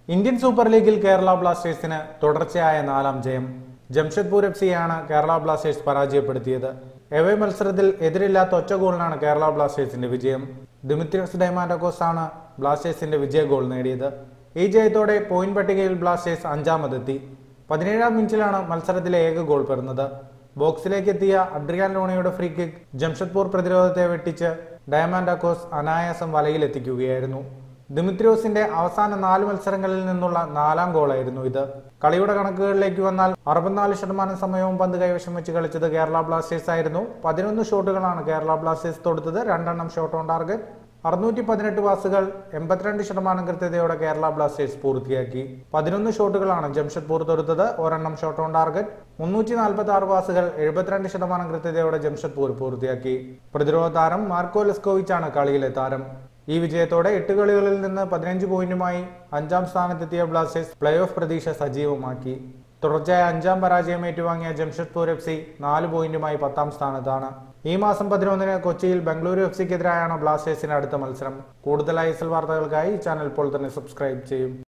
Indian super ലീഗിൽ കേരള ബ്ലാസ്റ്റേഴ്സിന് തുടർച്ചയായ നാലാം ജയം ജംഷഡ്പൂർ എഫ് സിയാണ് കേരള ബ്ലാസ്റ്റേഴ്സ് പരാജയപ്പെടുത്തിയത് എവേ മത്സരത്തിൽ എതിരില്ലാത്ത ഒറ്റ ഗോളിനാണ് കേരള ബ്ലാസ്റ്റേഴ്സിന്റെ വിജയം ദിമിത്രിയോസ് ഡൈമാൻഡോക്കോസ് ആണ് ബ്ലാസ്റ്റേഴ്സിന്റെ വിജയ ഗോൾ നേടിയത് ഈ ജയത്തോടെ പോയിന്റ് പട്ടികയിൽ ബ്ലാസ്റ്റേഴ്സ് അഞ്ചാമതെത്തി പതിനേഴാം മിനിറ്റിലാണ് മത്സരത്തിലെ ഏക ഗോൾ പിറന്നത് ബോക്സിലേക്ക് എത്തിയ അഡ്രിയാൻ ലോണയുടെ ഫ്രീ കിക്ക് ജംഷഡ്പൂർ പ്രതിരോധത്തെ വെട്ടിച്ച് ഡയമൻഡാക്കോസ് അനായാസം വലയിലെത്തിക്കുകയായിരുന്നു ദിമിത്രിയോസിന്റെ അവസാന നാല് മത്സരങ്ങളിൽ നിന്നുള്ള നാലാം ഗോളായിരുന്നു ഇത് കളിയുടെ കണക്കുകളിലേക്ക് വന്നാൽ അറുപത്തിനാല് ശതമാനം സമയവും പന്ത് കൈവശം വെച്ച് കളിച്ചത് കേരള ബ്ലാസ്റ്റേഴ്സ് ആയിരുന്നു പതിനൊന്ന് ഷോട്ടുകളാണ് കേരള ബ്ലാസ്റ്റേഴ്സ് തൊടുത്തത് രണ്ടെണ്ണം ഷോട്ട് ഓൺ ടാർഗറ്റ് അറുന്നൂറ്റി പതിനെട്ട് പാസുകൾ എൺപത്തിരണ്ട് ശതമാനം കൃത്യതയോടെ കേരള ബ്ലാസ്റ്റേഴ്സ് പൂർത്തിയാക്കി പതിനൊന്ന് ഷോട്ടുകളാണ് ജംഷഡ്പൂർ തൊടുത്തത് ഒരെണ്ണം ഷോട്ട് ഓൺ ടാർഗറ്റ് മുന്നൂറ്റി നാൽപ്പത്തി ആറ് പാസുകൾ എഴുപത്തിരണ്ട് ശതമാനം കൃത്യതയോടെ ജംഷഡ്പൂർ പൂർത്തിയാക്കി പ്രതിരോധ താരം മാർക്കോ ലെസ്കോവിച്ചാണ് കളിയിലെ താരം ഈ വിജയത്തോടെ എട്ട് കളികളിൽ നിന്ന് പതിനഞ്ച് പോയിന്റുമായി അഞ്ചാം സ്ഥാനത്തെത്തിയ ബ്ലാസ്റ്റേഴ്സ് പ്ലേ ഓഫ് പ്രതീക്ഷ സജീവമാക്കി തുടർച്ചയായ അഞ്ചാം പരാജയം ഏറ്റുവാങ്ങിയ ജംഷഡ്പൂർ എഫ് സി നാല് പോയിന്റുമായി പത്താം സ്ഥാനത്താണ് ഈ മാസം പതിനൊന്നിന് കൊച്ചിയിൽ ബംഗളൂരു എഫ് സിക്കെതിരായാണ് ബ്ലാസ്റ്റേഴ്സിന്റെ അടുത്ത മത്സരം കൂടുതൽ ഐ എസ് എൽ വാർത്തകൾക്കായി ഈ ചാനൽ ഇപ്പോൾ തന്നെ സബ്സ്ക്രൈബ് ചെയ്യും